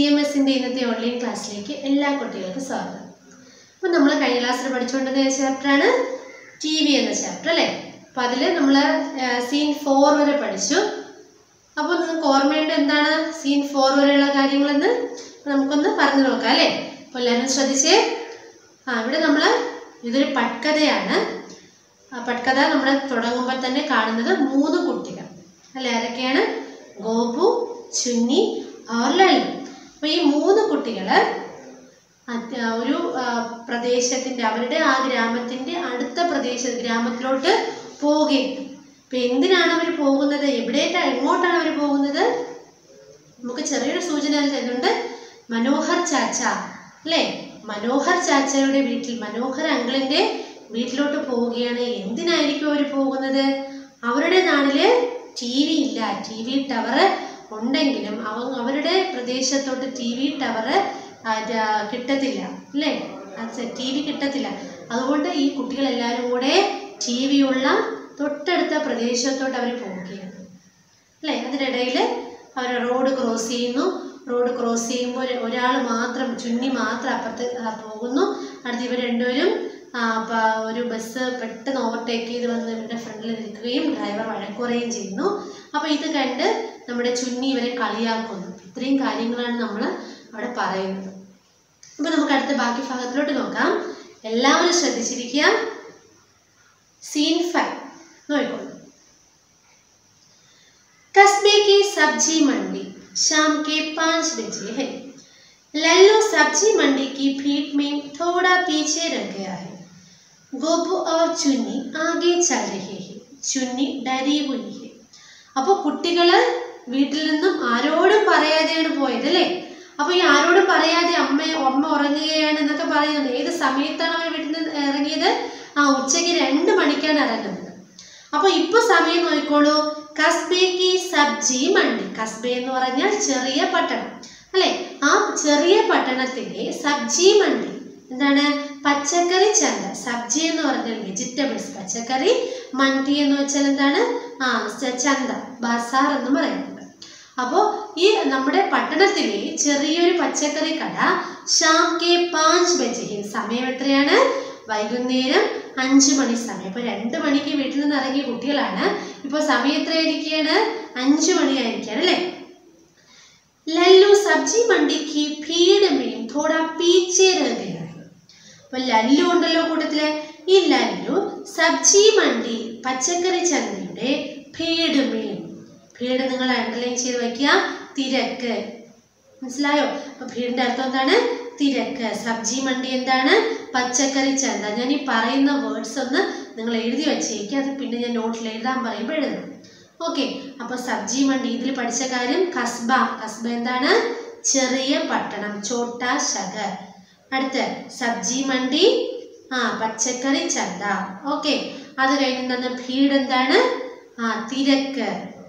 M എസിൻ്റെ ഇന്നത്തെ online ക്ലാസ്സിലേക്ക് എല്ലാ കുട്ടികൾക്കും സ്വാഗതം അപ്പോൾ നമ്മൾ കഴിഞ്ഞ ക്ലാസ്സിൽ പഠിച്ചുകൊണ്ടിരുന്ന ചാപ്റ്ററാണ് ടി വി എന്ന ചാപ്റ്റർ അല്ലേ അപ്പോൾ അതിൽ നമ്മൾ സീൻ ഫോർ വരെ പഠിച്ചു അപ്പോൾ നിങ്ങൾക്ക് ഓർമ്മയുണ്ട് എന്താണ് സീൻ ഫോർ വരെയുള്ള കാര്യങ്ങളെന്ന് നമുക്കൊന്ന് പറഞ്ഞു നോക്കാം അല്ലേ അപ്പോൾ എല്ലാവരും ശ്രദ്ധിച്ചേ ആ ഇവിടെ നമ്മൾ ഇതൊരു പട്കഥയാണ് ആ പട്കഥ നമ്മൾ തുടങ്ങുമ്പോൾ തന്നെ കാണുന്നത് മൂന്ന് കുട്ടികൾ അല്ലേ ആരൊക്കെയാണ് ഗോപു ചുന്നി ഓർലല്ലു അപ്പോൾ ഈ മൂന്ന് കുട്ടികൾ ഒരു ആ, പ്രദേശത്തിൻ്റെ അവരുടെ ആ ഗ്രാമത്തിൻ്റെ അടുത്ത പ്രദേശ ഗ്രാമത്തിലോട്ട് പോവുകയാണ് അപ്പം എന്തിനാണ് അവർ പോകുന്നത് എവിടേക്കാണ് എങ്ങോട്ടാണ് അവർ പോകുന്നത് നമുക്ക് ചെറിയൊരു സൂചന അതിൽ തരുന്നുണ്ട് മനോഹർ ചാച്ച അല്ലേ മനോഹർ ചാച്ചയുടെ വീട്ടിൽ മനോഹർ അങ്കിളിന്റെ വീട്ടിലോട്ട് പോവുകയാണ് എന്തിനായിരിക്കും അവർ പോകുന്നത് അവരുടെ നാട്ടില് ടി വി ഇല്ല ടി വി ടവർ ഉണ്ടെങ്കിലും അവ അവരുടെ പ്രദേശത്തോട്ട് ടി വി ടവർ കിട്ടത്തില്ല അല്ലേ ടി വി കിട്ടത്തില്ല അതുകൊണ്ട് ഈ കുട്ടികളെല്ലാവരും കൂടെ ടി വി ഉള്ള തൊട്ടടുത്ത പ്രദേശത്തോട്ട് അവർ പോവുകയാണ് അല്ലേ അതിനിടയിൽ അവർ റോഡ് ക്രോസ് ചെയ്യുന്നു റോഡ് ക്രോസ് ചെയ്യുമ്പോൾ ഒരാൾ മാത്രം ചുന്നി മാത്രം അപ്പുറത്ത് ആ, പോകുന്നു അടുത്ത് ഇവർ രണ്ടുപേരും ആ, പ- ഒരു ബസ് പെട്ടെന്ന് ഓവർടേക്ക് ചെയ്ത് വന്ന് ഇവരുടെ ഫ്രണ്ടിൽ നിൽക്കുകയും ഡ്രൈവർ വഴക്കുറയും ചെയ്യുന്നു അപ്പോൾ ഇത് കണ്ട് നമ്മുടെ ചുന്നി ഇവരെ കളിയാക്കുന്നു ഇത്രയും കാര്യങ്ങളാണ് നമ്മൾ അവിടെ പറയുന്നത് അപ്പോൾ നമുക്ക് അടുത്ത ബാക്കി ഭാഗത്തിലോട്ട് നോക്കാം എല്ലാവരും ശ്രദ്ധിച്ചിരിക്കുക സീൻ ഫൈവ് നോക്കിക്കോളൂ कस्बे की सब्जी मंडी शाम के पाँच बजे है लल्लू सब्जी मंडी की भीड़ में थोड़ा पीछे रह गया है गोपू और चुन्नी आगे चल रहे हैं ചുന്നി ഡരി हुई है അപ്പോൾ കുട്ടികൾ വീട്ടിൽ നിന്നും ആരോടും പറയാതെയാണ് പോയത് അല്ലേ അപ്പോൾ ഈ ആരോടും പറയാതെ അമ്മ അമ്മ ഉറങ്ങുകയാണ് എന്നൊക്കെ പറയുന്നത് ഏത് സമയത്താണ് അവർ വീട്ടിൽ നിന്ന് ഇറങ്ങിയത് ആ ഉച്ചയ്ക്ക് രണ്ട് മണിക്കാണ് ഇറങ്ങുന്നത് അപ്പൊ ഇപ്പൊ സമയം നോക്കിക്കോളൂ കസ്ബേക്ക് സബ്ജി മണ്ടി കസ്ബെ എന്ന് പറഞ്ഞാൽ ചെറിയ പട്ടണം അല്ലെ ആ ചെറിയ പട്ടണത്തിലെ സബ്ജി മണ്ടി എന്താണ് പച്ചക്കറി ചന്ത സബ്ജി എന്ന് പറഞ്ഞാൽ വെജിറ്റബിൾസ് പച്ചക്കറി മണ്ടി എന്ന് വെച്ചാൽ എന്താണ് ആ ച- ചന്ത ബസാർ എന്ന് പറയുന്നത് അപ്പോൾ ഈ നമ്മുടെ പട്ടണത്തിലെ ചെറിയൊരു പച്ചക്കറി കട ഷാം കെ പാഞ്ച് ബജെ സമയം എത്രയാണ് വൈകുന്നേരം അഞ്ച് മണി സമയം ഇപ്പോൾ രണ്ട് മണിക്ക് വീട്ടിൽ നിന്ന് ഇറങ്ങിയ കുട്ടികളാണ് ഇപ്പോൾ സമയം എത്രയായിരിക്കുകയാണ് അഞ്ച് മണിയായിരിക്കുകയാണ് അല്ലേ ലല്ലു സബ്ജി മണ്ടിക്ക് ഭീड़ में थोड़ा पीछे रह गया है അപ്പൊ ലല്ലു ഉണ്ടല്ലോ കൂട്ടത്തില് ഈ ലല്ലു സബ്ജി മണ്ടി പച്ചക്കറി ചന്തയുടെ ഭീട് മീൻ ഭീട് നിങ്ങൾ അണ്ടർലൈൻ ചെയ്ത് വെക്കുക തിരക്ക് മനസ്സിലായോ അപ്പൊ ഭീടിന്റെ അർത്ഥം എന്താണ് തിരക്ക് സബ്ജി മണ്ടി എന്താണ് പച്ചക്കറി ചന്ത ഞാൻ ഈ പറയുന്ന വേർഡ്സ് ഒന്ന് നിങ്ങൾ എഴുതി വെച്ചേക്കുക അത് പിന്നെ ഞാൻ നോട്ടിൽ എഴുതാൻ പറയുമ്പോൾ എഴുതണം ഓക്കെ അപ്പൊ സബ്ജി മണ്ടി ഇതിൽ പഠിച്ച കാര്യം കസ്ബ കസ്ബ എന്താണ് ചെറിയ പട്ടണം ചോട്ട ശഗർ അടുത്ത് സബ്ജി മണ്ടി ആ പച്ചക്കറി ചന്ത ഓക്കെ അത് കഴിഞ്ഞ് എന്താണ് ഭീഡ് എന്താണ് ആ തിരക്ക്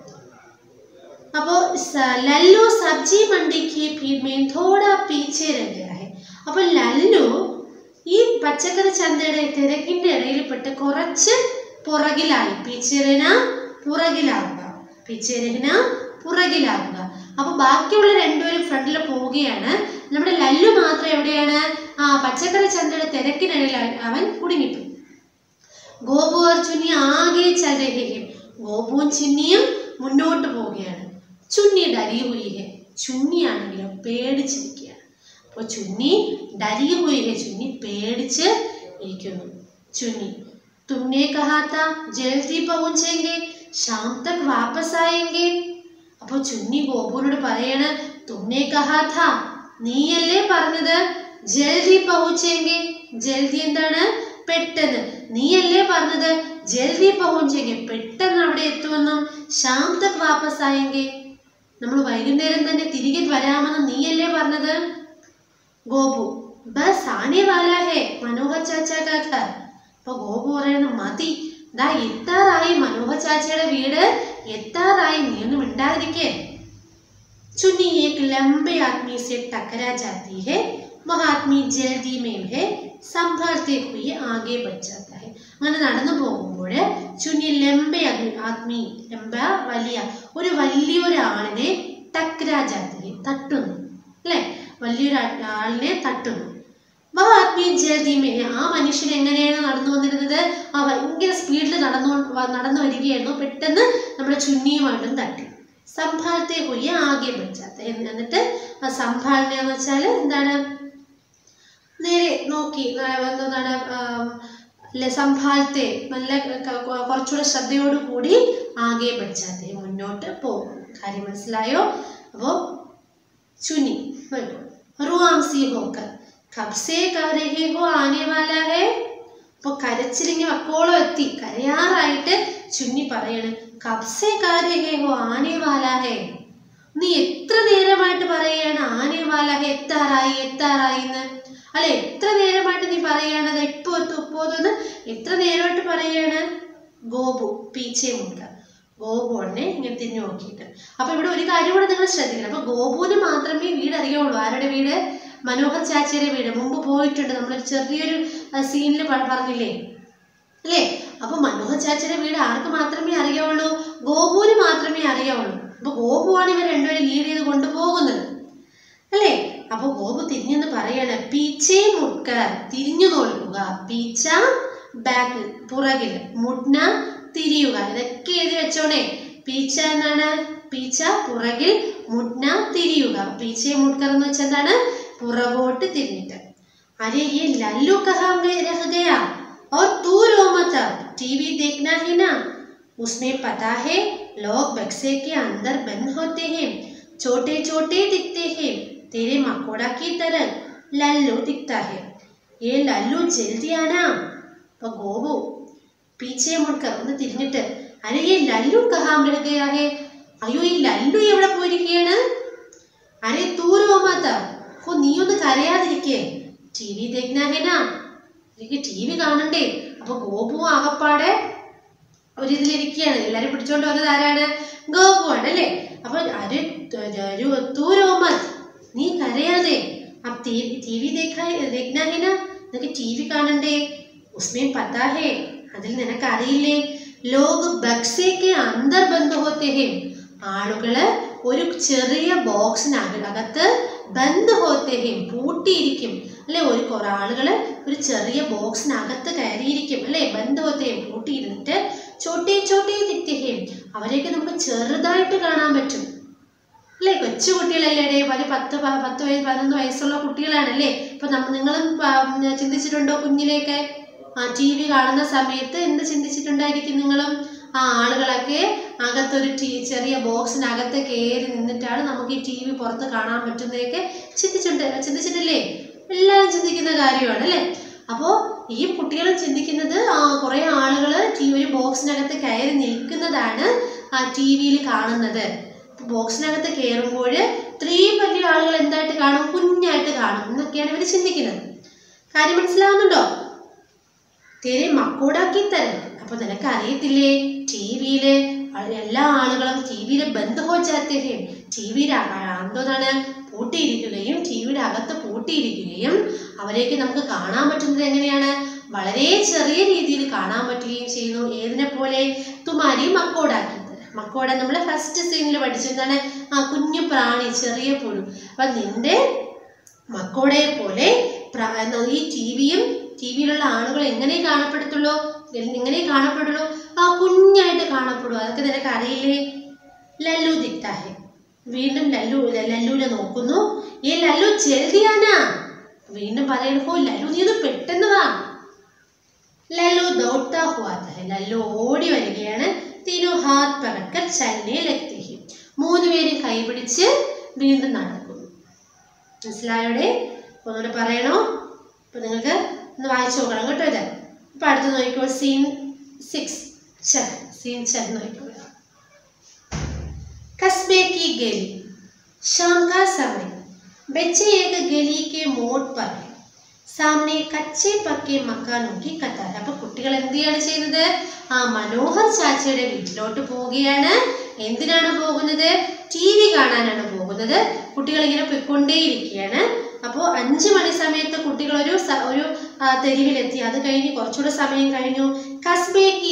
അപ്പോൾ സ- ലല്ലു സബ്ജി മണ്ടിക്ക് ഭീഡ് में थोड़ा पीछे रह गया है അപ്പോൾ ലല്ലു ഈ പച്ചക്കറി ചന്തയുടെ തിരക്കിന്റെ ഇടയിൽപ്പെട്ട് കുറച്ച് പുറകിലായി പീച്ചേരന പുറകിലാവുക പീച്ചേരന പുറകിലാവുക അപ്പൊ ബാക്കിയുള്ള രണ്ടുപേരും ഫ്രണ്ടിൽ പോവുകയാണ് നമ്മുടെ ലല്ലു മാത്രം എവിടെയാണ് ആ പച്ചക്കറി ചന്തയുടെ തിരക്കിനിടയിൽ അവൻ- അവൻ കുടുങ്ങിപ്പോയി ഗോപു और ചുന്നി ആകെ ചൽ രഹേ ഹെ ഗോപുവും ചുന്നിയും മുന്നോട്ട് പോവുകയാണ് ചുന്നി ഡരി ഹുയി ഹെ ചുന്നിയാണെങ്കിലും പേടിച്ചിരിക്കുകയാണ് അപ്പോൾ ചുന്നി ഡരി ഹുയി ഹെ ചുന്നി പേടിച്ച് ഇരിക്കുന്നു ചുന്നി തുമ്നെ കഹാ താ ജൽദി പहुंचेंगे शाम तक वापस आएंगे അപ്പോൾ ചുന്നി ഗോപുവിനോട് പറയാണ് തുമ്നെ കഹാ താ നീയല്ലേ പറഞ്ഞത് ജൽദി പहुंचेंगे ജൽദി എന്താണ് പെട്ടെന്ന് നീയല്ലേ പറഞ്ഞത് ജൽദി പहुंचेंगे പെട്ടെന്ന് അവിടെ എത്തുമെന്നും ശാം തക് വാപ്പസ് ആയെങ്കിൽ നമ്മൾ വൈകുന്നേരം തന്നെ തിരികെ വരാമെന്ന് നീയല്ലേ പറഞ്ഞത് ഗോപു ബസ് ആനെ വാലാ ഹേ മനോഹർ ചാച്ചാ കാ ഘർ അപ്പൊ ഗോപു പറയുന്നു മതി ദാ എത്താറായി മനോഹർ ചാച്ചയുടെ വീട് എത്താറായി നീ ഒന്നും മിണ്ടാതിരിക്കേ चुन्नी एक लंबे आदमी से टकरा जाती है वह आदमी जल्दी में है संभलते हुए आगे बढ़ जाता है അങ്ങനെ നടന്നു പോകുമ്പോൾ ചുന്നി ലംബ ആദ്മി- ആത്മി ലംബ വലിയ ഒരു വലിയൊരാളിനെ ടക്രാ ജാതി തട്ടുന്നു അല്ലേ വലിയൊരു ആ- ആളിനെ തട്ടുന്നു വ ആത്മീയ ജൽദി ആ മനുഷ്യൻ എങ്ങനെയാണ് നടന്നു വന്നിരുന്നത് ആ ഭയങ്കര സ്പീഡിൽ നടന്നു വ- നടന്നു വരികയായിരുന്നു പെട്ടെന്ന് നമ്മുടെ ചുന്നിയുമായിട്ടും തട്ടി സംഭാലത്തെ പോയി ആകെ പഠിച്ചാത്ത എന്നിട്ട് ആ സംഭാലന എന്ന് വെച്ചാൽ എന്താണ് നേരെ നോക്കി ആ, എന്താണ് ആം, അല്ലെ സംഭാലത്തെ നല്ല ക- ക- കുറച്ചുകൂടെ ശ്രദ്ധയോടുകൂടി ആകെ പഠിച്ചാത്തെ മുന്നോട്ട് പോകും കാര്യം മനസ്സിലായോ അപ്പോൾ ചുനി റുവാംസി ഹോക്കർ കബ്സേ കരഹേ ഹോ ആനെ വാലാ ഹേ അപ്പൊ കരച്ചിലിങ്ങി അപ്പോളം എത്തി കരയാറായിട്ട് ചുന്നി പറയണ് കബ്സേ കരഹേ ഹോ ആനെ വാലാ ഹേ നീ എത്ര നേരമായിട്ട് പറയാണ് ആനെ വാലാ ഹേ എത്താറായി എത്താറായി എന്ന് അല്ലെ എത്ര നേരമായിട്ട് നീ പറയാണ് അത് എപ്പോ എത്തും ഇപ്പോ എന്ന് എത്ര നേരമായിട്ട് പറയാണ് ഗോപു പീച്ചെ മുണ്ട ഗോപു ഉടനെ ഇങ്ങനെ തിരിഞ്ഞു നോക്കിയിട്ട് അപ്പൊ ഇവിടെ ഒരു കാര്യം കൂടെ നിങ്ങൾ ശ്രദ്ധിക്കണം അപ്പൊ ഗോപുവിന് മാത്രമേ വീട് അറിയുള്ളൂ ആരുടെ വീട് മനോഹർ ചാച്ചിയുടെ വീട് മുമ്പ് പോയിട്ടുണ്ട് നമ്മൾ ചെറിയൊരു സീനിൽ പറഞ്ഞില്ലേ അല്ലേ അപ്പൊ മനോഹർ ചാച്ചിയുടെ വീട് ആർക്ക് മാത്രമേ അറിയാവുള്ളൂ ഗോപുവിന് മാത്രമേ അറിയാവുള്ളൂ അപ്പൊ ഗോപുവാണ് ഇവർ രണ്ടുപേരും ലീഡ് ചെയ്ത് കൊണ്ടുപോകുന്നത് അല്ലേ അപ്പൊ ഗോപു തിരിഞ്ഞെന്ന് പറയാണ് പീച്ചേ മുട്കർ തിരിഞ്ഞു നോക്കുക പീച്ച ബാക്കിൽ പുറകിൽ മുട്ന തിരിയുക ഇതൊക്കെ എഴുതി വെച്ചോണേ പീച്ച എന്നാണ് പീച്ച പുറകിൽ മുട്ന തിരിയുക പീച്ചേ മുട്കർ എന്ന് വെച്ചാൽ എന്താണ് പുറകോട്ട് തിരിഞ്ഞിട്ട് अरे ये लल्लू कहाँ गए रह गया और तू रो मत अब टीवी देखना है ना उसमें पता है लोग बक्से के अंदर बंद होते हैं छोटे छोटे दिखते हैं तेरे मकोड़ा की तरह लल्लू दिखता है ये लल्लू जल्दी आना അപ്പൊ ഗോപു പീച്ചെ മുട്കർ ഒന്ന് തിരിഞ്ഞിട്ട് അരെ ഈ ലല്ലു കഹാം രഹ ഗയാ ഹേ അയ്യോ ഈ ലല്ലു എവിടെ പോയിരിക്കുകയാണ് അരെ തൂരോ മാത്ത ഓ നീ ഒന്ന് കരയാതിരിക്കേ ടി വി ദേഖ്നാഹേനാ എനിക്ക് ടി വി കാണണ്ടേ അപ്പൊ ഗോപു ആകപ്പാടെ ഒരു ഇതിലിരിക്കുകയാണ് എല്ലാരും പിടിച്ചോണ്ട് വന്നത് ആരാണ് ഗോപുവാണ് അല്ലേ അപ്പൊ അരെ തൂരോമത് നീ കരയാതെ അപ്പൊ ടി വി ദേഖ്നാഹേനാ നിനക്ക് ടി വി കാണണ്ടേ ഉസ്മേ പത്താ ഹേ അതിൽ നിനക്ക് അറിയില്ലേ ലോക് ബക്സേക്ക് അന്തർ ബന്ധ ഹോത്തെ ഹേ ആളുകള് ഒരു ചെറിയ ബോക്സിനകത്ത് ബന്ദ് ഹോത്തെ ഹേ പൂട്ടിയിരിക്കും അല്ലെ ഒരു കുറെ ആളുകള് ഒരു ചെറിയ ബോക്സിനകത്ത് കയറിയിരിക്കും അല്ലെ ബന്ദ് ഹോത്തെ ഹേ പൂട്ടിയിരുന്നിട്ട് ചോട്ടേ ചോട്ടേ തിക്തിഹേം അവരെയൊക്കെ നമുക്ക് ചെറുതായിട്ട് കാണാൻ പറ്റും അല്ലേ കൊച്ചു കുട്ടികളല്ലേ ഒരു പത്ത് പ- പത്ത് വയസ്സ് പതിനൊന്ന് വയസ്സുള്ള കുട്ടികളാണല്ലേ ഇപ്പൊ നമ്മ നിങ്ങളും പ- ചിന്തിച്ചിട്ടുണ്ടോ കുഞ്ഞിലേക്ക് ആ ടി വി കാണുന്ന സമയത്ത് എന്ത് ചിന്തിച്ചിട്ടുണ്ടായിരിക്കും നിങ്ങളും ആ ആളുകളൊക്കെ അകത്തൊരു ടി ചെറിയ ബോക്സിനകത്ത് കയറി നിന്നിട്ടാണ് നമുക്ക് ഈ ടി വി പുറത്ത് കാണാൻ പറ്റുന്നതൊക്കെ ചിന്തിച്ചിട്ടുണ്ട് ചിന്തിച്ചിട്ടില്ലേ എല്ലാവരും ചിന്തിക്കുന്ന കാര്യമാണ് അല്ലേ അപ്പോൾ ഈ കുട്ടികളും ചിന്തിക്കുന്നത് ആ കുറേ ആളുകൾ ടി ഒരു ബോക്സിനകത്ത് കയറി നിൽക്കുന്നതാണ് ആ ടി വിയിൽ കാണുന്നത് ബോക്സിനകത്ത് കയറുമ്പോൾ ഇത്രയും വലിയ ആളുകൾ എന്തായിട്ട് കാണും കുഞ്ഞായിട്ട് കാണും എന്നൊക്കെയാണ് ഇവർ ചിന്തിക്കുന്നത് കാര്യം മനസ്സിലാവുന്നുണ്ടോ തെരെ മക്കോടാക്കി തരും അപ്പൊ നിനക്ക് അറിയത്തില്ലേ ടി വിയില് എല്ലാ ആളുകളും ടി വിയിലെ ബന്ധുഹോച്ചാത്തേയും ടി വിയുടെ എന്തോന്നാണ് പൂട്ടിയിരിക്കുകയും ടി വിയുടെ അകത്ത് പൂട്ടിയിരിക്കുകയും അവരെയൊക്കെ നമുക്ക് കാണാൻ പറ്റുന്നത് എങ്ങനെയാണ് വളരെ ചെറിയ രീതിയിൽ കാണാൻ പറ്റുകയും ചെയ്യുന്നു ഏതിനെ പോലെ തുമാരി മക്കോടാക്കി മക്കോട നമ്മൾ ഫസ്റ്റ് സീനിൽ പഠിച്ചു എന്താണ് ആ കുഞ്ഞു പ്രാണി ചെറിയ പുഴു അപ്പൊ നിന്റെ മക്കോടയെ പോലെ പ്ര- എന്നാ ഈ ടി വിയും ടി വിയിലുള്ള ആളുകൾ എങ്ങനെ കാണപ്പെടത്തുള്ളൂ എങ്ങനെ കാണപ്പെടുള്ളൂ ആ കുഞ്ഞായിട്ട് കാണപ്പെടും അതൊക്കെ നിനക്ക് അറിയില്ലേ ലല്ലു ദിക്താഹെ വീണ്ടും ലല്ലു ലല്ലുവിനെ നോക്കുന്നു ഈ ലല്ലു ജൽദിയാനാ വീണ്ടും പറയുന്നു ഹോ ലല്ലു നീ ഒന്ന് പെട്ടെന്ന് വാ ലല്ലു ദൗഡ്താ ഹുവാ था ലല്ലു ഓടി വരികയാണ് തീനു ഹാത്ത് പകക്കർ ചലനെ ലഗ്തി ഹി മൂന്ന് പേരും കൈപിടിച്ച് വീണ്ടും നടക്കുന്നു മനസ്സിലായോടെ അപ്പൊ ഒന്നുകൂടെ പറയണോ അപ്പൊ നിങ്ങൾക്ക് ഒന്ന് വായിച്ചു നോക്കണം കേട്ടോ ഇത് അപ്പൊ അടുത്ത് നോക്കിക്കോ സീൻ സിക്സ് ചൽ സീൻ ചൽ നോക്കിക്കോ कस्बे की गली शाम का समय बच्चे एक गली के मोड़ पर है സാമനെ കച്ചെ പക്കെ മക്കാനോക്കി കത്താർ അപ്പൊ കുട്ടികൾ എന്ത് ചെയ്യാണ് ചെയ്യുന്നത് ആ മനോഹർ ചാച്ചയുടെ വീട്ടിലോട്ട് പോവുകയാണ് എന്തിനാണ് പോകുന്നത് ടി വി കാണാനാണ് പോകുന്നത് കുട്ടികൾ ഇങ്ങനെ പൊയ്ക്കൊണ്ടേയിരിക്കുകയാണ് അപ്പോൾ അഞ്ച് മണി സമയത്ത് കുട്ടികൾ ഒരു സ- ഒരു ആ, തെരുവിലെത്തി അത് കഴിഞ്ഞ് കുറച്ചുകൂടെ സമയം കഴിഞ്ഞു കസ്ബേക്ക് ഏക്ക്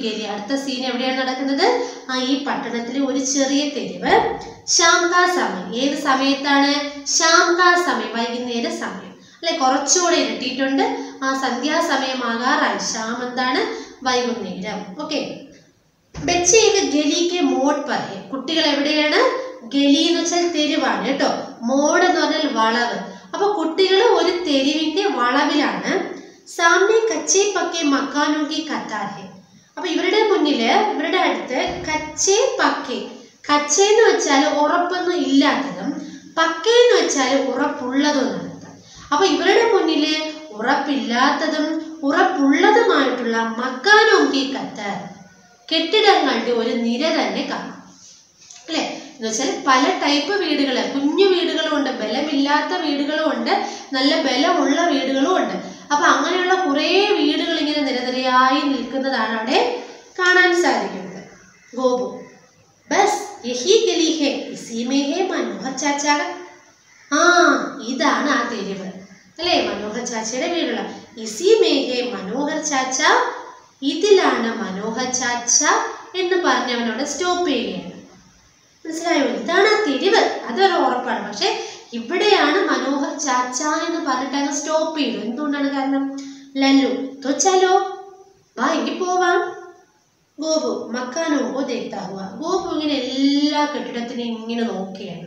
ഗലി അടുത്ത സീൻ എവിടെയാണ് നടക്കുന്നത് ആ ഈ പട്ടണത്തിലെ ഒരു ചെറിയ തെരുവ് ശാംകാ സമയം ഏത് സമയത്താണ് ശാംകാ സമയം വൈകുന്നേര സമയം അല്ലെ കുറച്ചുകൂടെ ഇരുട്ടിയിട്ടുണ്ട് ആ സന്ധ്യാസമയമാകാറായി ശ്യാം എന്താണ് വൈകുന്നേരം ഓക്കെ ബച്ചേക്ക് ഗലിക്ക് മോഡ് പറയും കുട്ടികൾ എവിടെയാണ് ഗലി എന്ന് വെച്ചാൽ തെരുവാണ് കേട്ടോ മോഡ് എന്ന് പറഞ്ഞാൽ വളവ് അപ്പൊ കുട്ടികൾ ഒരു തെരുവിന്റെ വളവിലാണ് സാമനെ കച്ചേ പക്കെ മക്കാനോക്കി കത്താർ അപ്പൊ ഇവരുടെ മുന്നില് ഇവരുടെ അടുത്ത് കച്ചേ പക്കെ കച്ചേ എന്ന് വെച്ചാൽ ഉറപ്പൊന്നും ഇല്ലാത്തതും പക്കെ എന്ന് വെച്ചാൽ ഉറപ്പുള്ളതും എന്നർത്ഥം അപ്പൊ ഇവരുടെ മുന്നില് ഉറപ്പില്ലാത്തതും ഉറപ്പുള്ളതുമായിട്ടുള്ള മക്കാനോക്കി കത്താർ കെട്ടിടങ്ങളുടെ ഒരു നിര തന്നെ കാണാം അല്ലെ എന്ന് വെച്ചാൽ പല ടൈപ്പ് വീടുകൾ കുഞ്ഞു വീടുകളും ഉണ്ട് ബലമില്ലാത്ത വീടുകളും ഉണ്ട് നല്ല ബലമുള്ള വീടുകളും ഉണ്ട് അപ്പൊ അങ്ങനെയുള്ള കുറേ വീടുകൾ ഇങ്ങനെ നിരനിരയായി നിൽക്കുന്നതാണ് അവിടെ കാണാൻ സാധിക്കുന്നത് ഗോപു ബസ് യഹി ഗലി ഹെ ഇസി മേ ഹെ മനോഹർ ചാച്ച ആ ഇതാണ് ആ തെരുവ് അല്ലേ മനോഹർ ചാച്ചയുടെ വീടുള്ള ഇസി മേ ഹെ മനോഹർ ചാച്ച ഇതിലാണ് മനോഹർ ചാച്ച എന്ന് പറഞ്ഞവനോട് സ്റ്റോപ്പ് ചെയ്യുകയാണ് മനസ്സിലായോ ഇതാണ് ആ തെരുവ് അതൊരു ഉറപ്പാണ് പക്ഷെ ഇവിടെയാണ് മനോഹർ ചാച്ച എന്ന് പറഞ്ഞിട്ട് അങ്ങ് സ്റ്റോപ്പ് ചെയ്തു എന്തുകൊണ്ടാണ് കാരണം ലല്ലു തൊച്ചാലോ വാ എങ്കിൽ പോവാം ഗോപു മക്കാനോ ഓ ദേത്താഹുവ ഗോപു ഇങ്ങനെ എല്ലാ കെട്ടിടത്തിനെയും ഇങ്ങനെ നോക്കുകയാണ്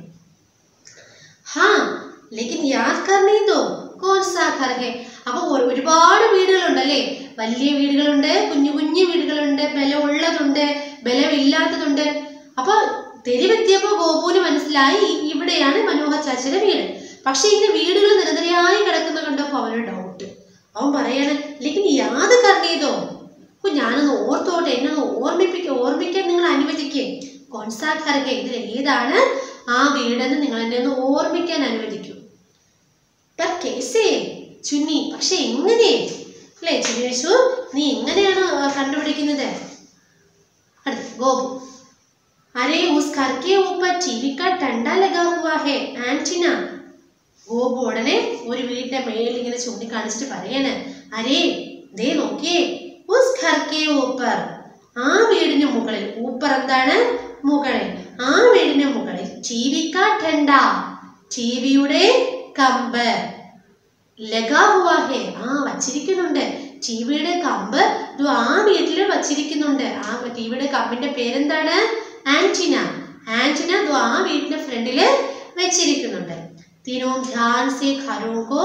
ഹാ ലേക്കിൻ യാദ് കർണേ ദോ കോൺ സാ ഘർ ഹെ അപ്പൊ ഒരു- ഒരുപാട് വീടുകളുണ്ടല്ലേ വലിയ വീടുകളുണ്ട് കുഞ്ഞു കുഞ്ഞു വീടുകളുണ്ട് ബലമുള്ളതുണ്ട് ബലമില്ലാത്തതുണ്ട് അപ്പൊ തെരുവെത്തിയപ്പോ ഗോപുവിന് മനസ്സിലായി ഇ- ഇവിടെയാണ് മനോഹർ ചാച്ചയുടെ വീട് പക്ഷെ ഇങ്ങനെ വീടുകൾ നിരനിരയായി കിടക്കുന്ന കണ്ടപ്പോ അവന് ഡൗട്ട് അവൻ പറയാണ് ലേക്കിൻ യാത് കർണേതോ അപ്പൊ ഞാനൊന്ന് ഓർത്തോട്ടെ എന്നെ ഒന്ന് ഓർമ്മിപ്പിക്ക ഓർമ്മിക്കാൻ നിങ്ങൾ അനുവദിക്കേ കോൺസാ ഖർഗെ ഇതിൽ ഏതാണ് ആ വീടെന്ന് നിങ്ങൾ എന്നെ ഒന്ന് ഓർമ്മിക്കാൻ അനുവദിക്കൂ പർ കേസേ ചുന്നി പക്ഷെ എങ്ങനെ അല്ലേ ചുനേഷു നീ എങ്ങനെയാണ് ആ, കണ്ടുപിടിക്കുന്നത് അടുത്ത് ഗോപു अरे उस घर के ऊपर टीवी का डंडा लगा हुआ है ആന്റിന ഗോപു ഉടനെ ഒരു വീടിന്റെ മേലിൽ ഇങ്ങനെ ചൂണ്ടിക്കാണിച്ചിട്ട് പറയാണ് അരേ ദേ നോക്കിയേ ഉസ് ഘർ കെ ഊപ്പർ ആ വീടിന് മുകളിൽ ഊപ്പർ എന്താണ് മുകളിൽ ആ വീടിന് മുകളിൽ ടി വി കാ ഡണ്ട ടിവിയുടെ കമ്പ് ലഗാ ഹുവാ ഹേ ആ വച്ചിരിക്കുന്നുണ്ട് ടിവിയുടെ കമ്പ് ഇത് ആ വീട്ടിൽ വച്ചിരിക്കുന്നുണ്ട് ആ ടിവിയുടെ കമ്പിന്റെ പേരെന്താണ് ആന്റിന ആന്റിന ഇത് ആ വീടിന്റെ ഫ്രണ്ടില് വെച്ചിരിക്കുന്നുണ്ട് तीनों ध्यान से घरों को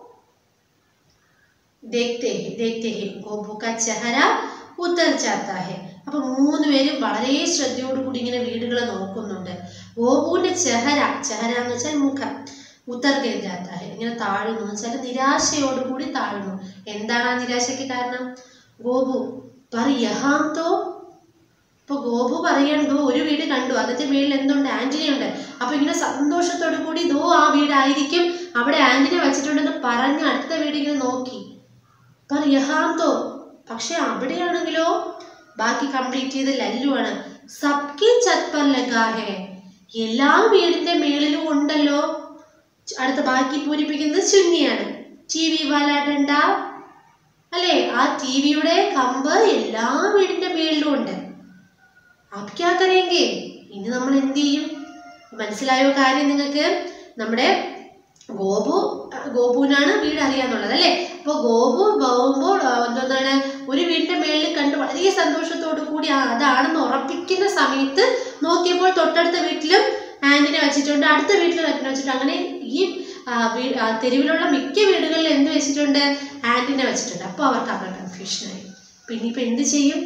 देखते हैं देखते हैं गोपू का चेहरा ഉത്തർ जाता है അപ്പൊ മൂന്ന് പേരും വളരെ ശ്രദ്ധയോട് കൂടി ഇങ്ങനെ വീടുകൾ നോക്കുന്നുണ്ട് ഗോപുവിന്റെ ചെഹര ചെഹര എന്ന് വെച്ചാൽ മുഖം ഉത്തർ ജാത്ത ഹെ ഇങ്ങനെ താഴുന്നു എന്ന് വെച്ചാൽ നിരാശയോട് കൂടി താഴുന്നു എന്താണ് ആ നിരാശയ്ക്ക് കാരണം ഗോപു പറ യഹാം തോ ഇപ്പൊ ഗോപു പറയാണ് ദോ ഒരു വീട് കണ്ടു അതിന്റെ മേളിൽ എന്തുണ്ട് ആന്റിന ഉണ്ട് അപ്പൊ ഇങ്ങനെ സന്തോഷത്തോടു കൂടി ദോ ആ വീടായിരിക്കും അവിടെ ആന്റിന വെച്ചിട്ടുണ്ടെന്ന് പറഞ്ഞ് അടുത്ത വീട് ഇങ്ങനെ നോക്കി പറ യഹാം തോ പക്ഷെ അവിടെയാണെങ്കിലോ ബാക്കി കംപ്ലീറ്റ് ചെയ്ത് ലല്ലുവാണ് സബ്കി ചത് പർ ലഗാ ഹെ എല്ലാ വീടിന്റെ മേളിലും ഉണ്ടല്ലോ അടുത്ത ബാക്കി പൂരിപ്പിക്കുന്നത് ചുന്നിയാണ് ടി വി വാലാട്ടണ്ട അല്ലേ ആ ടി വിയുടെ കമ്പ് എല്ലാ വീടിന്റെ മേളിലും ഉണ്ട് അപ്പൊ ക്യാ കരയെങ്കിൽ ഇനി നമ്മൾ എന്ത് ചെയ്യും മനസ്സിലായോ കാര്യം നിങ്ങൾക്ക് നമ്മുടെ ഗോപു അഹ് ഗോപുവിനാണ് വീട് അറിയാന്നുള്ളത് അല്ലേ അപ്പൊ ഗോപു പോകുമ്പോൾ ആ, എന്താണ് ഒരു വീടിന്റെ മേളിൽ കണ്ട് വളരെ സന്തോഷത്തോടു കൂടി ആ അതാണെന്ന് ഉറപ്പിക്കുന്ന സമയത്ത് നോക്കിയപ്പോൾ തൊട്ടടുത്ത വീട്ടിലും ആന്റിന വെച്ചിട്ടുണ്ട് അടുത്ത വീട്ടിലും ആന്റിന വെച്ചിട്ടുണ്ട് അങ്ങനെ ഈ ആ, വീ- ആ, തെരുവിലുള്ള മിക്ക വീടുകളിലും എന്ത് വെച്ചിട്ടുണ്ട് ആന്റിന വെച്ചിട്ടുണ്ട് അപ്പോൾ അവർക്ക് അവിടെ കൺഫ്യൂഷനായി പിന്നെ ഇപ്പൊ എന്ത് ചെയ്യും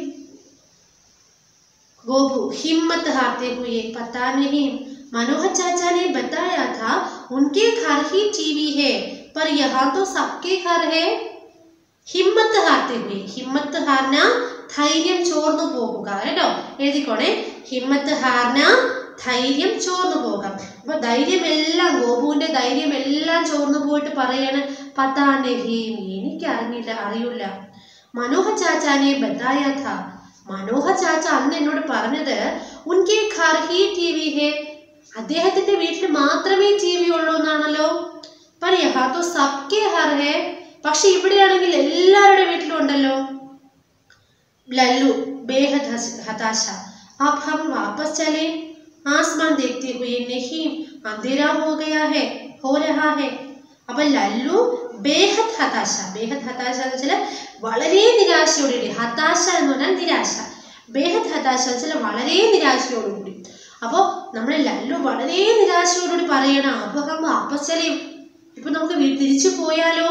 गोबू हिम्मत हारते हुए पता नहीं मनोहर चाचा ने बताया था उनके घर ही टीवी है पर यहाँ तो सबके घर है ഹിമ്മത്ത് ഹാർത്തെ ഹുയി ഹിമ്മത്ത് ഹാർന ധൈര്യം ചോർന്നു പോകുക കേട്ടോ എഴുതിക്കോണേ ഹിമ്മത്ത് ഹാർന ധൈര്യം ചോർന്നു പോകാം അപ്പൊ ധൈര്യമെല്ലാം ഗോപുവിന്റെ ധൈര്യമെല്ലാം ചോർന്നു പോയിട്ട് പറയാണ് പത്താനഹീം എനിക്ക് അറിഞ്ഞില്ല അറിയില്ല മനോഹർ ചാച്ചാനെ ബത്തായ ഥാ മനോഹർ ചാച്ച അന്ന് എന്നോട് പറഞ്ഞത് ഉൻകെ ഘർ ഹി ടി വി ഹേ അദ്ദേഹത്തിന്റെ വീട്ടിൽ മാത്രമേ ടി വി ഉള്ളൂ എന്നാണല്ലോ पर यहाँ तो सबके हर है പക്ഷെ ഇവിടെയാണെങ്കിൽ എല്ലാവരുടെ വീട്ടിലും ഉണ്ടല്ലോ लल्लू बेहद हस- हताशा अब हम वापस चले आसमान देखते हुए नहीं अंधेरा हो गया है हो रहा है അപ്പൊ ലല്ലു ബേഹദ് ഹതാശ ബേഹദ് ഹതാശ എന്ന് വെച്ചാൽ വളരെ നിരാശയോടുകൂടി ഹതാശ എന്ന് പറഞ്ഞാൽ നിരാശ ബേഹദ് ഹതാശ എന്ന് വെച്ചാൽ വളരെ നിരാശയോടുകൂടി അപ്പോൾ നമ്മുടെ ലല്ലു വളരെ നിരാശയോടുകൂടി പറയണം അപ്പൊ ഹം വാപ്പസ് ചലയും ഇപ്പൊ നമുക്ക് വീ- തിരിച്ചു പോയാലോ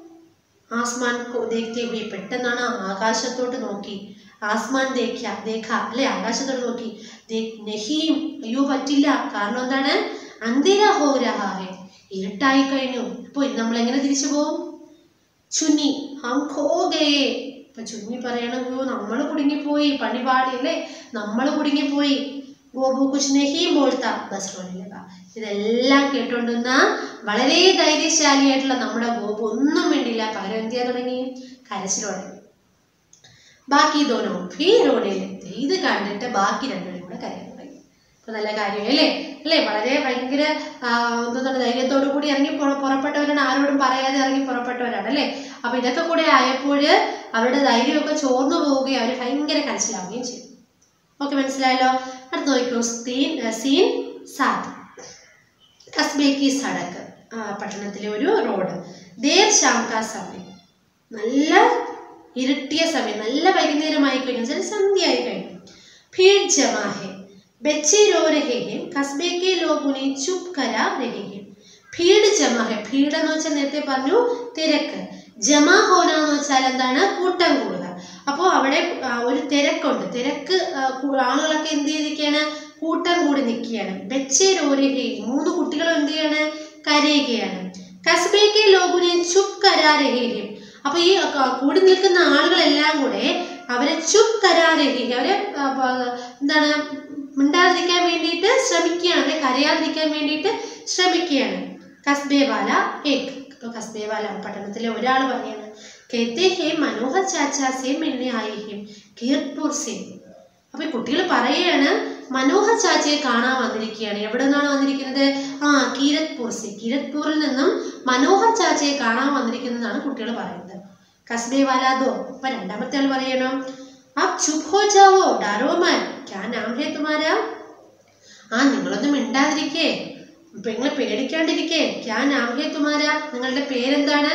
ആസ്മാൻ കോ ദേഖ്തേ ഹുയെ പെട്ടെന്നാണ് ആകാശത്തോട്ട് നോക്കി ആസ്മാൻ ദേഖ്യ ദേഖ അല്ലെ ആകാശത്തോട്ട് നോക്കി ദേ- നഹീം അയ്യോ പറ്റില്ല കാരണം എന്താണ് അന്തിര ഹോ രഹാ ഹെ ഇരുട്ടായി കഴിഞ്ഞു അപ്പൊ നമ്മൾ എങ്ങനെ തിരിച്ചു പോകും ചുന്നി ഹം ഖോ ഗയേ ഇപ്പൊ ചുന്നി പറയണം അയ്യോ നമ്മൾ കുടുങ്ങിപ്പോയി പണി പാടി അല്ലേ നമ്മൾ കുടുങ്ങിപ്പോയി ഗോപു കുച്ച് നഹീം ബോൾത്ത ബസ് റോഡിലക ഇതെല്ലാം കേട്ടോണ്ടുന്ന വളരെ ധൈര്യശാലിയായിട്ടുള്ള നമ്മുടെ ഗോപു ഒന്നും വേണ്ടിയില്ല പകരം എന്ത് ചെയ്യാൻ തുടങ്ങി കരച്ചിൽ തുടങ്ങി ബാക്കി ദോനോ ഫീ റോഡിലെത്തി ഇത് കണ്ടിട്ട് ബാക്കി രണ്ടുപേരും കൂടെ കരയാൻ തുടങ്ങി അപ്പൊ നല്ല കാര്യമായി അല്ലേ അല്ലേ വളരെ ഭയങ്കര ആ, എന്താണ് ധൈര്യത്തോടു കൂടി ഇറങ്ങി പുറ- പുറപ്പെട്ടവരാണ് ആരോടും പറയാതെ ഇറങ്ങി പുറപ്പെട്ടവരാണ് അല്ലേ അപ്പൊ ഇതൊക്കെ കൂടെ ആയപ്പോൾ അവരുടെ ധൈര്യമൊക്കെ ചോർന്നു പോവുകയും അവർ ഭയങ്കര കരച്ചിലാവുകയും ചെയ്തു ഓക്കെ മനസ്സിലായല്ലോ അടുത്ത് നോക്കൂ സീൻ സീൻ സാത്ത് കസ്ബേക്കി സടക്ക് ആ, പട്ടണത്തിലെ ഒരു റോഡ് ദേർ ശാംക സമയം നല്ല ഇരുട്ടിയ സമയം നല്ല വൈകുന്നേരമായി കഴിഞ്ഞു ചില സന്ധ്യയായി കഴിഞ്ഞു ഭീഡ് ജമാ ഹെ ബच्चे रो रहे हैं कस्बे के लोगों ने चुप करा रहे हैं ഭീഡ് ജമാ ഹെ ഭീഡ് എന്ന് വെച്ചാൽ നേരത്തെ പറഞ്ഞു തിരക്ക് ജമാ ഹോന എന്ന് വെച്ചാൽ എന്താണ് കൂട്ടം കൂടുക അപ്പോൾ അവിടെ ആ, ഒരു തിരക്കുണ്ട് തിരക്ക് ആ, കൂ- ആളുകളൊക്കെ എന്ത് ചെയ്തിരിക്കുകയാണ് കൂട്ടം കൂടി നിൽക്കുകയാണ് ബെച്ചേ രോരഹേ മൂന്ന് കുട്ടികളും എന്ത് ചെയ്യാണ് കരയുകയാണ് കസ്ബേക്കെ ലോകുനെ ചുപ് കരാരഹേയും അപ്പൊ ഈ ക- കൂടി നിൽക്കുന്ന ആളുകളെല്ലാം കൂടെ അവരെ ചുപ് കരാരഹേ അവരെ ആ, പ- എന്താണ് മിണ്ടാതിരിക്കാൻ വേണ്ടിയിട്ട് ശ്രമിക്കുകയാണ് അവരെ കരയാതിരിക്കാൻ വേണ്ടിയിട്ട് ശ്രമിക്കുകയാണ് കസ്ബേവാല ഏക് ഇപ്പൊ കസ്ബേവാല പട്ടണത്തിലെ ഒരാൾ പറയാണ് കേത്തെ ഹേ മനോഹർ ചാച്ചാ സേ മിൽനെ ആയി ഹേ കീർപൂർ സേ അപ്പൊ ഈ കുട്ടികൾ പറയാണ് മനോഹർ ചാച്ചയെ കാണാൻ വന്നിരിക്കുകയാണ് എവിടെ നിന്നാണ് വന്നിരിക്കുന്നത് ആ കീരത്പൂർ സേ കീരത്പൂരിൽ നിന്നും മനോഹർ ചാച്ചയെ കാണാൻ വന്നിരിക്കുന്നതാണ് കുട്ടികൾ പറയുന്നത് കസ്ബേ വാലാദോ അപ്പൊ രണ്ടാമത്തെ ആൾ പറയണം ആ ചുപ് ഹോ ജാവോ ഡാരോ മാൻ ക്യാ നാം ഹേ തുമാരാ ആ നിങ്ങളൊന്നും മിണ്ടാതിരിക്കേ ഇപ്പൊ നിങ്ങൾ പേടിക്കാണ്ടിരിക്കേ ക്യാ നാം ഹേ തുമാരാ നിങ്ങളുടെ പേരെന്താണ്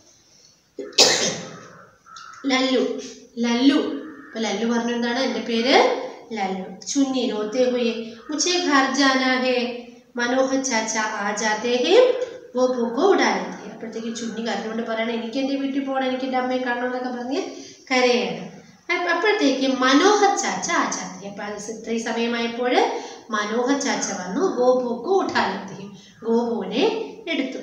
ലല്ലു ലല്ലു അപ്പൊ ലല്ലു പറഞ്ഞു എന്താണ് എൻ്റെ പേര് ലല്ലു ചുന്നി रोते हुए मुझे घर जाना है മനോഹർ ചാച്ച ആ ജാത്തെ ഹേ वो പൂക്കോ ഉടാനത്തെ അപ്പോഴത്തേക്ക് ചുന്നി കരഞ്ഞുകൊണ്ട് പറയണം എനിക്ക് എൻ്റെ വീട്ടിൽ പോകണം എനിക്ക് എൻ്റെ അമ്മയെ കാണണം എന്നൊക്കെ പറഞ്ഞ് കരയാണ് അപ്പ- അപ്പോഴത്തേക്ക് മനോഹർ ചാച്ച ആ ജാത്തെ അപ്പൊ അത് ഇത്രയും സമയമായപ്പോൾ മനോഹർ ചാച്ച വന്നു ഗോപുക്കോ ഉഠാനത്തെ ഗോപുവിനെ എടുത്തു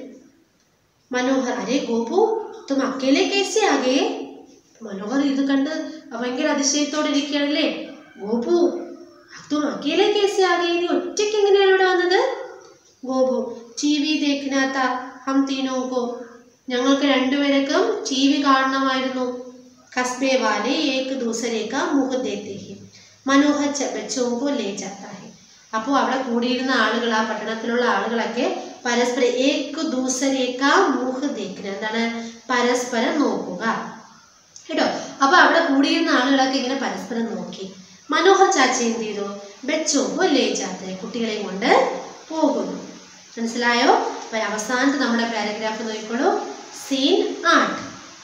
മനോഹർ അരേ ഗോപു തും അക്കേലെ കേസെ ആകെ മനോഹർ ഇത് കണ്ട് ഭയങ്കര അതിശയത്തോടെ ഇരിക്കുകയാണല്ലേ ഗോപു തും അക്കേലെ കേസെ ആകെ നീ ഒറ്റയ്ക്ക് എങ്ങനെയാണ് ഇവിടെ വന്നത് ഗോപു ടി വി ദേഖനാത്ത ഹം തീനോക്കോ ഞങ്ങൾക്ക് രണ്ടുപേർക്കും ടി വി കാണണമായിരുന്നു കസ്ബേ വാലെ ഏക്ക് ദൂസരേക്ക മുഖം ദേത്തെ ഹെ മനോഹർ ച- ബച്ചോं को ले जाता है അപ്പോൾ അവിടെ കൂടിയിരുന്ന ആളുകൾ ആ പട്ടണത്തിലുള്ള ആളുകളൊക്കെ പരസ്പരം ഏക്ക് ദൂസരേക്ക മുഖ് ദേക്കുന്ന എന്താണ് പരസ്പരം നോക്കുക കേട്ടോ അപ്പൊ അവിടെ കൂടിയിരുന്ന ആളുകളൊക്കെ ഇങ്ങനെ പരസ്പരം നോക്കി മനോഹർ ചാച്ച എന്ത് ചെയ്തു ബെച്ചോ ലേ ചാത്ത കുട്ടികളെയും കൊണ്ട് പോകുന്നു മനസ്സിലായോ അപ്പൊ അവസാനത്തെ നമ്മുടെ പാരഗ്രാഫ് നോക്കിക്കോളൂ സീൻ ആട്ട്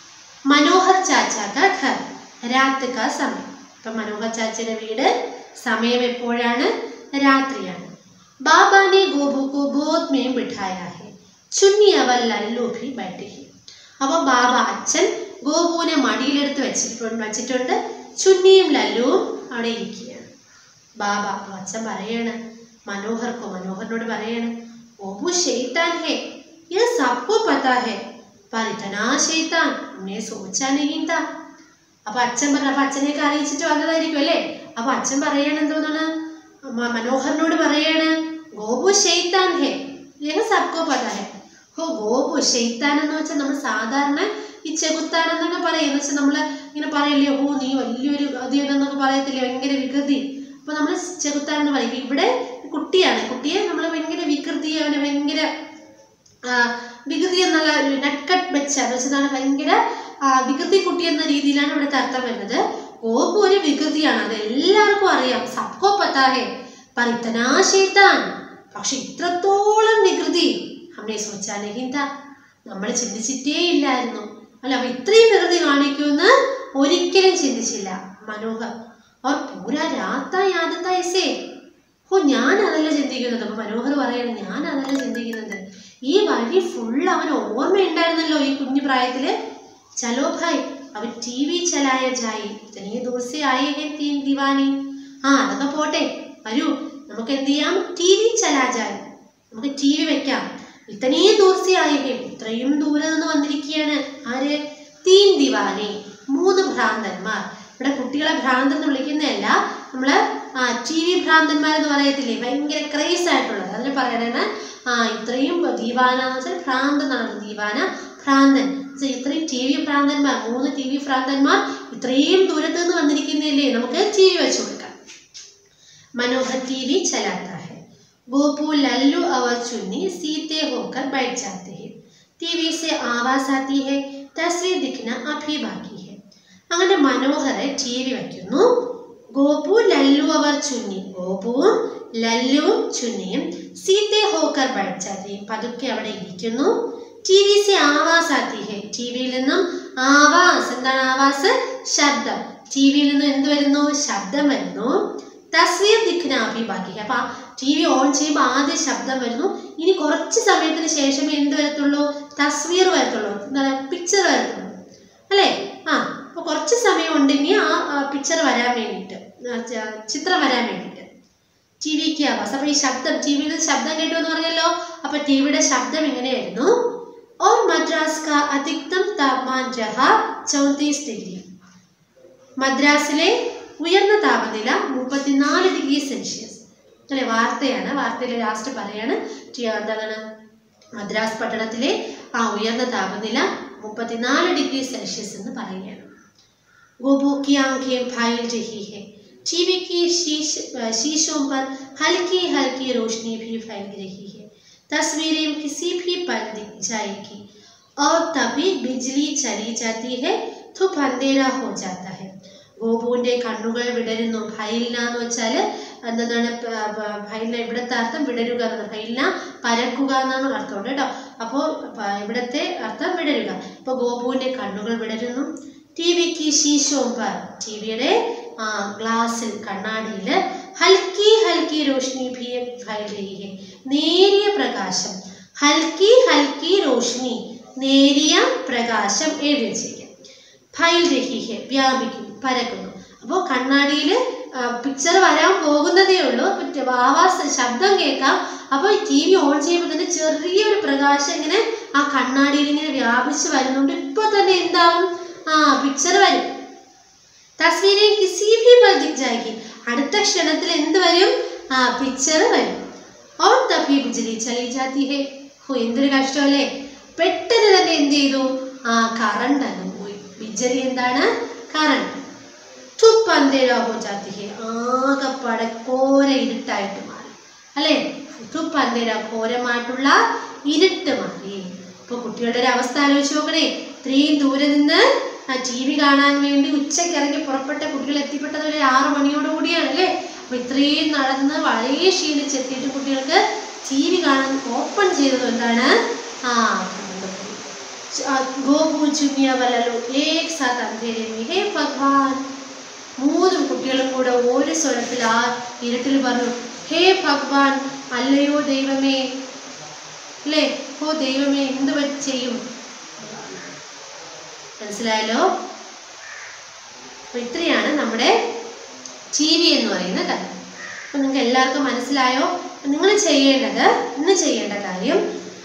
മനോഹർ ചാച്ച കാ ഘർ രാത്രി കാ സമയം ഇപ്പൊ മനോഹർ ചാച്ചയുടെ വീട് സമയം എപ്പോഴാണ് രാത്രിയാണ് ബാബാനെ ഗോപുക്കു ഗോദ് മേ ബിഠായാ ഹെ ചുന്നി അവർ ലല്ലു ഭി ബൈഠി ഹെ അപ്പോൾ ബാബ അച്ഛൻ ഗോപുവിനെ മടിയിലെടുത്ത് വെച്ചിട്ടുണ്ട് വെച്ചിട്ടുണ്ട് ചുന്നിയും ലല്ലുവും അവിടെ ഇരിക്കുകയാണ് ബാബ അപ്പോൾ അച്ഛൻ പറയാണ് മനോഹർക്കോ മനോഹറിനോട് പറയാണ് ഗോപു ഷെയ്ത്താൻ ഹേ ये सबको पता है पर इतना शैतान हमने सोचा नहीं था അപ്പൊ അച്ഛൻ പറഞ്ഞു അപ്പൊ അച്ഛനെയൊക്കെ അറിയിച്ചിട്ട് വന്നതായിരിക്കും അല്ലേ അപ്പൊ അച്ഛൻ പറയാണ് എന്തോന്നാണ് മ- മനോഹറിനോട് പറയാണ് ഗോപു ഷെയ്ത്താൻ ഹേ യഹ സബ്കോ പതാ ഹേ ഹോ ഗോപു ഷെയ്ത്താൻ എന്ന് വെച്ചാൽ നമ്മൾ സാധാരണ ഈ ചെകുത്താൻ എന്നൊക്കെ പറയും എന്ന് വെച്ചാൽ നമ്മൾ ഇങ്ങനെ പറയില്ലേ ഓ നീ വലിയൊരു അതിയെന്നൊക്കെ പറയത്തില്ലേ ഭയങ്കര വികൃതി അപ്പൊ നമ്മൾ ചെകുത്താൻ എന്ന് പറയും ഇവിടെ കുട്ടിയാണ് കുട്ടിയെ നമ്മൾ ഭയങ്കര വികൃതി അവനെ ഭയങ്കര ആ, വികൃതി എന്നുള്ള നട്ട്കട്ട് വെച്ച എന്ന് വെച്ചതാണ് ഭയങ്കര ആ, വികൃതി കുട്ടി എന്ന രീതിയിലാണ് ഇവിടുത്തെ അർത്ഥം വരുന്നത് ഗോപു ഒരു വികൃതിയാണ് അത് എല്ലാവർക്കും അറിയാം സബ്കോ പത്താ ഹേ पर इतना शैतान പക്ഷെ ഇത്രത്തോളം വികൃതി നമ്മളെ സോച്ചാ നഹീം താ നമ്മൾ ചിന്തിച്ചിട്ടേ ഇല്ലായിരുന്നു അല്ല അപ്പൊ ഇത്രയും വികൃതി കാണിക്കുമെന്ന് ഒരിക്കലും ചിന്തിച്ചില്ല മനോഹർ और पूरा रात യാദത്ത ऐसे ഓ ഞാൻ അതല്ല ചിന്തിക്കുന്നത് അപ്പൊ മനോഹർ പറയണം ഞാൻ അതല്ല ചിന്തിക്കുന്നത് ഈ വഴി ഫുൾ അവൻ ഓർമ്മയുണ്ടായിരുന്നല്ലോ ഈ കുഞ്ഞു പ്രായത്തില് ചലോ ഭായ് അവൻ ടി വി ചലായ ജായി ഇത്രയും ദിവസം ആയേ തീൻ ദിവാനി ആ അതൊക്കെ പോട്ടെ വരൂ നമുക്ക് എന്ത് ചെയ്യാം ടി വി ചലാ ജായി നമുക്ക് ടി വി വെക്കാം ഇത്രയും ദൂർച്ചയായേ ഇത്രയും ദൂരെ നിന്ന് വന്നിരിക്കുകയാണ് ആര് തീൻ ദിവാനി മൂന്ന് ഭ്രാന്തന്മാർ ഇവിടെ കുട്ടികളെ ഭ്രാന്തൻ എന്ന് വിളിക്കുന്നതല്ല നമ്മള് ആ ടി വി ഭ്രാന്തന്മാർ എന്ന് പറയത്തില്ലേ ഭയങ്കര ക്രേസ് ആയിട്ടുള്ളത് അതിൽ പറയണേ ആ ഇത്രയും ദീവാന എന്ന് വെച്ചാൽ ഭ്രാന്തനാണ് ദീവാന ഭ്രാന്തൻ എന്ന് വെച്ചാൽ ഇത്രയും ടി വി ഭ്രാന്തന്മാർ മൂന്ന് ടി വി ഭ്രാന്തന്മാർ ഇത്രയും ദൂരത്ത് നിന്ന് വന്നിരിക്കുന്നില്ലേ നമുക്ക് ടി വി വെച്ചു കൊടുക്കാം मनोहर टीवी चलाता है गोपू लल्लू और चुन्नी सीते होकर बैठ जाते हैं टीवी से आवाज आती है तस्वीर दिखना अभी बाकी है അങ്ങനെ മനോഹര് ടി വി വയ്ക്കുന്നു ഗോപു ലല്ലു അവർ ചുന്നി ഗോപുവും ലല്ലുവും ചുന്നിയും സീത്തെ ഹോക്കർ ബൈച്ചാത്തി പതുക്കെ അവിടെ ഇരിക്കുന്നു ടി വി സെ ആവാസ് ആത്തി ഹെ ടി വിയിൽ നിന്നും ആവാസ് എന്താണ് ആവാസ് ശബ്ദം ടി വിയിൽ നിന്നും എന്ത് വരുന്നു ശബ്ദം വരുന്നു തസ്വീർ ദിഖിന അഭി ബാക്കി അപ്പൊ ടി വി ഓൺ ചെയ്യുമ്പോൾ ആദ്യം ശബ്ദം വരുന്നു ഇനി കുറച്ച് സമയത്തിന് ശേഷമേ എന്ത് വരത്തുള്ളൂ തസ്വീർ വരത്തുള്ളൂ എന്താണ് പിക്ചർ വരത്തുള്ളൂ അല്ലേ ആ അപ്പൊ കുറച്ച് സമയം ഉണ്ടെങ്കിൽ ആ പിക്ചർ വരാൻ വേണ്ടിയിട്ട് ആ, ച- ചിത്രം വരാൻ വേണ്ടിയിട്ട് ടി വിക്ക് ആവാസ് അപ്പൊ ഈ ശബ്ദം ടി വിയിൽ ശബ്ദം കേട്ടു എന്ന് പറഞ്ഞല്ലോ അപ്പൊ ടി വിയുടെ ശബ്ദം ഇങ്ങനെയായിരുന്നു और मद्रास का अधिकतम तापमान रहा चौंतीस डिग्री മദ്രാസിലെ ഉയർന്ന താപനില മുപ്പത്തിനാല് ഡിഗ്രി സെൽഷ്യസ് അല്ലെ വാർത്തയാണ് വാർത്തയിലെ ലാസ്റ്റ് പറയാണ് ടി- എന്താണ് മദ്രാസ് പട്ടണത്തിലെ ആ ഉയർന്ന താപനില മുപ്പത്തിനാല് ഡിഗ്രി സെൽഷ്യസ് എന്ന് പറയുകയാണ് गोबू की आंखें फाइल रही है टीवी की शीश शीशों पर हल्की हल्की रोशनी भी फैल रही है तस्वीरें किसी भी पल दिख जाएगी और तभी बिजली चली जाती है तो अंधेरा हो जाता है ഗോപുവിന്റെ കണ്ണുകൾ വിടരുന്നു ഫൈലിന എന്ന് വെച്ചാൽ എന്താണ് പ- പ- ഫൈലിന ഇവിടുത്തെ അർത്ഥം വിടരുക എന്നാണ് ഫൈലിന പരക്കുക എന്നാണ് അർത്ഥം കേട്ടോ അപ്പോൾ ഇവിടുത്തെ അർത്ഥം വിടരുക അപ്പോൾ ഗോപുവിന്റെ കണ്ണുകൾ വിടരുന്നു ടി വിക്ക് ശീശോം പർ ടി വിയുടെ ഗ്ലാസ്സിൽ കണ്ണാടിയിൽ ഹൽക്കി ഹൽക്കി രോഷ്നി ഭി ഫൈൽ രഹി ഹെ നേരിയ പ്രകാശം ഹൽക്കി ഹൽക്കി രോഷ്നി നേരിയ പ്രകാശം എഴുതി വെച്ചിരിക്കും ഫൈൽ രഹി ഹെ വ്യാപിക്കുന്നു പരക്കുന്നു അപ്പോൾ കണ്ണാടിയിൽ പിക്ചർ വരാൻ പോകുന്നതേ ഉള്ളൂ മറ്റേ ആവാസ് ശബ്ദം കേൾക്കാം അപ്പോൾ ടി വി ഓൺ ചെയ്യുമ്പോൾ തന്നെ ചെറിയൊരു പ്രകാശം ഇങ്ങനെ ആ കണ്ണാടിയിൽ ഇങ്ങനെ വ്യാപിച്ച് വരുന്നുണ്ട് ഇപ്പോൾ തന്നെ എന്താവും ആ പിക്ചർ വരും തസ്വീരെ കിസി ഭി പൽ ദിഖ് ജാएगी അടുത്ത ക്ഷണത്തിൽ എന്ത് വരും ആ പിക്ചർ വരും और तभी बिजली चली जाती है ഹോ എന്തൊരു കഷ്ടമല്ലേ പെട്ടെന്ന് തന്നെ എന്ത് ചെയ്തു ആ കറണ്ട് അങ്ങ് പോയി ബിജലി എന്താണ് കറണ്ട് ചുപ്പ് അന്തേരാ ഹോ ജാത്തി ഹെ ആകെപ്പാടെ കോര ഇരുട്ടായിട്ട് മാറി അല്ലേ ചുപ്പ് അന്തേരാ ഘോരമായിട്ടുള്ള ഇരുട്ട് മാറി ഇപ്പൊ കുട്ടികളുടെ ഒരു അവസ്ഥ ആലോചിച്ച് നോക്കണേ ഇത്രയും ദൂരെ നിന്ന് ആ ടി വി കാണാൻ വേണ്ടി ഉച്ചയ്ക്ക് ഇറങ്ങി പുറപ്പെട്ട കുട്ടികൾ എത്തിപ്പെട്ടത് ഒരു ആറു മണിയോട് കൂടിയാണ് അല്ലേ അപ്പൊ ഇത്രയും നടന്ന് വളരെ ക്ഷീണിച്ചെത്തിയിട്ട് കുട്ടികൾക്ക് ടി വി കാണാൻ ഓപ്പൺ ചെയ്തത് എന്താണ് ആ കണ്ടുപോയി. ആ, ഗോപു ചുമിയ വലലു ഏക് സാത്ത് അന്ധേരെ മേ ഹേ ഭഗവാൻ മൂന്ന് കുട്ടികളും കൂടെ ഒരു സ്വരത്തിൽ ആ ഇരുട്ടിൽ പറഞ്ഞു ഹേ ഭഗവാൻ അല്ലയോ ദൈവമേ അല്ലേ ഓ ദൈവമേ എന്ത് പറ്റി ചെയ്യും മനസ്സിലായല്ലോ അപ്പൊ ഇത്രയാണ് നമ്മുടെ ടി വി എന്ന് പറയുന്ന കഥ അപ്പൊ നിങ്ങൾക്ക് എല്ലാവർക്കും മനസ്സിലായോ നിങ്ങൾ ചെയ്യേണ്ടത് ഇന്ന് ചെയ്യേണ്ട കാര്യം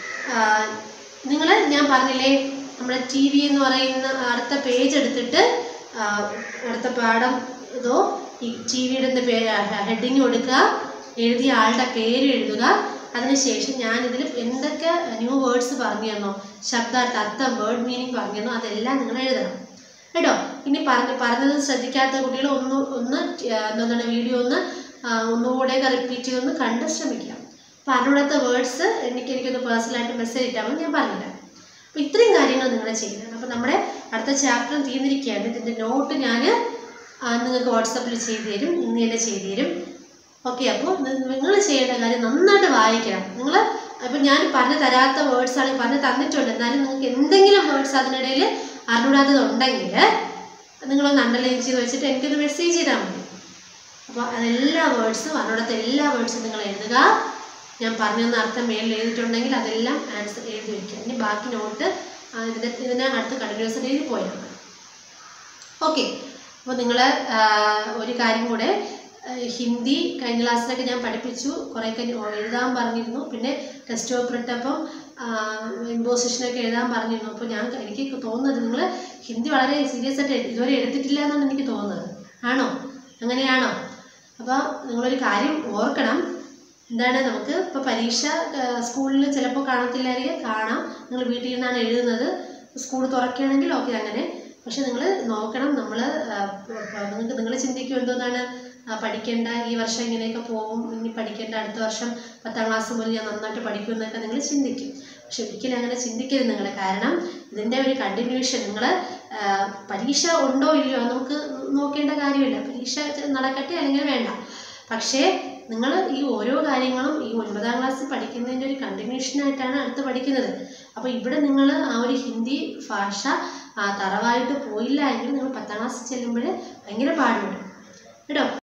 നിങ്ങൾ ഞാൻ പറഞ്ഞില്ലേ നമ്മുടെ ടി വി എന്ന് പറയുന്ന അടുത്ത പേജ് എടുത്തിട്ട് ആ, അടുത്ത പാഠം ഇതോ ഈ ടി വിയുടെ പേര് ഹെഡിങ് കൊടുക്കുക എഴുതിയ ആളുടെ പേര് എഴുതുക അതിനുശേഷം ഞാൻ ഇതിൽ എന്തൊക്കെ ന്യൂ വേർഡ്സ് പറഞ്ഞു തന്നോ ശബ്ദാർത്ഥ അർത്ഥം വേർഡ് മീനിങ് പറഞ്ഞു തന്നോ അതെല്ലാം നിങ്ങൾ എഴുതണം കേട്ടോ ഇനി പറഞ്ഞ് പറഞ്ഞത് ശ്രദ്ധിക്കാത്ത കുട്ടികൾ ഒന്ന് ഒന്ന് ആ, എന്താണ് വീഡിയോ ഒന്ന് ആ, ഒന്നുകൂടെയൊക്കെ റിപ്പീറ്റ് ചെയ്തൊന്ന് കണ്ട് ശ്രമിക്കാം പറഞ്ഞുകൊടുത്ത വേർഡ്സ് എനിക്ക് എനിക്കൊന്ന് പേഴ്സണലായിട്ട് മെസ്സേജ് ഇട്ടാൽ മതി ഞാൻ പറഞ്ഞുതരാം അപ്പോൾ ഇത്രയും കാര്യങ്ങൾ നിങ്ങൾ ചെയ്യണം അപ്പോൾ നമ്മുടെ അടുത്ത ചാപ്റ്റർ തീർന്നിരിക്കുകയാണ് ഇതിൻ്റെ നോട്ട് ഞാൻ നിങ്ങൾക്ക് വാട്സപ്പിൽ ചെയ്തു തരും ഇന്ന് തന്നെ ചെയ്തു തരും ഓക്കെ അപ്പോൾ നിങ്ങൾ ചെയ്യേണ്ട കാര്യം നന്നായിട്ട് വായിക്കണം നിങ്ങൾ ഇപ്പം ഞാൻ പറഞ്ഞു തരാത്ത വേർഡ്സ് ആണെങ്കിൽ പറഞ്ഞു തന്നിട്ടുണ്ട് എന്നാലും നിങ്ങൾക്ക് എന്തെങ്കിലും വേർഡ്സ് അതിനിടയിൽ അറിഞ്ഞൂടാത്തത് ഉണ്ടെങ്കിൽ നിങ്ങളൊന്ന് അണ്ടർലൈൻ ചെയ്ത് വെച്ചിട്ട് എനിക്കൊന്ന് മെസ്സേജ് ചെയ്താൽ മതി അപ്പോൾ അതെല്ലാ വേർഡ്സും അറിഞ്ഞൂടാത്ത എല്ലാ വേർഡ്സും നിങ്ങൾ എഴുതുക ഞാൻ പറഞ്ഞെന്ന അർത്ഥം മേളിൽ എഴുതിയിട്ടുണ്ടെങ്കിൽ അതെല്ലാം ആൻസർ എഴുതി വയ്ക്കുക ഇനി ബാക്കി നോട്ട് ഇതിൻ്റെ ഇതിനെ അടുത്ത് കണ്ടിന്യൂസ് എഴുതി പോയാൽ മതി ഓക്കെ അപ്പോൾ നിങ്ങൾ ഒരു കാര്യം കൂടെ ആ, ഹിന്ദി കഴിഞ്ഞ ക്ലാസ്സിലൊക്കെ ഞാൻ പഠിപ്പിച്ചു കുറേയൊക്കെ എഴുതാൻ പറഞ്ഞിരുന്നു പിന്നെ ടെസ്റ്റ് പേപ്പർ ഇട്ടപ്പം ഇമ്പോസിഷനൊക്കെ എഴുതാൻ പറഞ്ഞിരുന്നു അപ്പോൾ ഞാൻ എനിക്ക് തോന്നുന്നത് നിങ്ങൾ ഹിന്ദി വളരെ സീരിയസ് ആയിട്ട് ഇതുവരെ എടുത്തിട്ടില്ല എന്നാണ് എനിക്ക് തോന്നുന്നത് ആണോ അങ്ങനെയാണോ അപ്പോൾ നിങ്ങളൊരു കാര്യം ഓർക്കണം എന്താണ് നമുക്ക് ഇപ്പോൾ പരീക്ഷ സ്കൂളിൽ ചിലപ്പോൾ കാണത്തില്ലായിരിക്കും കാണാം നിങ്ങൾ വീട്ടിൽ നിന്നാണ് എഴുതുന്നത് സ്കൂൾ തുറക്കുകയാണെങ്കിൽ ഓക്കെ അങ്ങനെ പക്ഷെ നിങ്ങൾ നോക്കണം നമ്മൾ നിങ്ങൾക്ക് നിങ്ങൾ ചിന്തിക്കും എന്തോന്നാണ് ആ, പഠിക്കേണ്ട ഈ വർഷം ഇങ്ങനെയൊക്കെ പോകും ഇനി പഠിക്കേണ്ട അടുത്ത വർഷം പത്താം ക്ലാസ് മുതൽ ഞാൻ നന്നായിട്ട് പഠിക്കും എന്നൊക്കെ നിങ്ങൾ ചിന്തിക്കും പക്ഷെ ഒരിക്കലും അങ്ങനെ ചിന്തിക്കരുത് നിങ്ങൾ കാരണം ഇതിൻ്റെ ഒരു കണ്ടിന്യൂഷൻ നിങ്ങൾ പരീക്ഷ ഉണ്ടോ ഇല്ലയോ അത് നമുക്ക് നോക്കേണ്ട കാര്യമില്ല പരീക്ഷ നടക്കട്ടെ അല്ലെങ്കിൽ വേണ്ട പക്ഷേ നിങ്ങൾ ഈ ഓരോ കാര്യങ്ങളും ഈ ഒൻപതാം ക്ലാസ്സിൽ പഠിക്കുന്നതിൻ്റെ ഒരു കണ്ടിന്യൂഷൻ ആയിട്ടാണ് അടുത്ത് പഠിക്കുന്നത് അപ്പോൾ ഇവിടെ നിങ്ങൾ ആ ഒരു ഹിന്ദി ഭാഷ ആ, തറവായിട്ട് പോയില്ല എങ്കിൽ നിങ്ങൾ പത്താം ക്ലാസ്സിൽ ചെല്ലുമ്പോൾ ഭയങ്കര പാടുപെടും കേട്ടോ